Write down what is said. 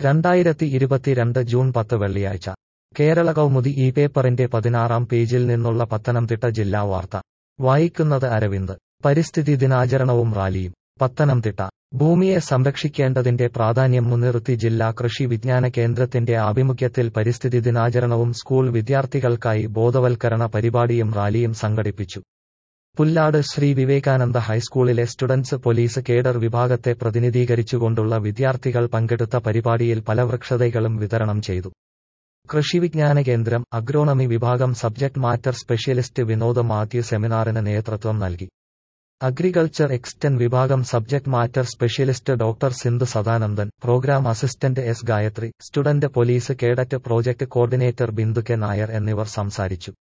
രണ്ടായിരത്തി ഇരുപത്തിരണ്ട് ജൂൺ പത്ത് വെള്ളിയാഴ്ച കേരള കൗമുദി ഈ പേപ്പറിന്റെ പതിനാറാം പേജിൽ നിന്നുള്ള പത്തനംതിട്ട ജില്ലാ വാർത്ത വായിക്കുന്നത് അരവിന്ദ് പരിസ്ഥിതി ദിനാചരണവും റാലിയും പത്തനംതിട്ട ഭൂമിയെ സംരക്ഷിക്കേണ്ടതിന്റെ പ്രാധാന്യം മുൻനിർത്തി ജില്ലാ കൃഷി വിജ്ഞാന കേന്ദ്രത്തിന്റെ ആഭിമുഖ്യത്തിൽ പരിസ്ഥിതി ദിനാചരണവും സ്കൂൾ വിദ്യാർത്ഥികൾക്കായി ബോധവൽക്കരണ പരിപാടിയും റാലിയും സംഘടിപ്പിച്ചു പുല്ലാട് ശ്രീ വിവേകാനന്ദ ഹൈസ്കൂളിലെ സ്റ്റുഡൻസ് പോലീസ് കേഡർ വിഭാഗത്തെ പ്രതിനിധീകരിച്ചുകൊണ്ടുള്ള വിദ്യാർത്ഥികൾ പങ്കെടുത്ത പരിപാടിയിൽ പല വൃക്ഷതൈകളും വിതരണം ചെയ്തു കൃഷിവിജ്ഞാന കേന്ദ്രം അഗ്രോണമി വിഭാഗം സബ്ജക്ട് മാറ്റർ സ്പെഷ്യലിസ്റ്റ് വിനോദ മാത്യു സെമിനാറിന് നേതൃത്വം നൽകി അഗ്രികൾച്ചർ എക്സ്റ്റൻ വിഭാഗം subject matter specialist doctor Sindhu Sadanandan programme assistant S Gayathri student police cadet project coordinator Bindu K Nair എന്നിവർ സംസാരിച്ചു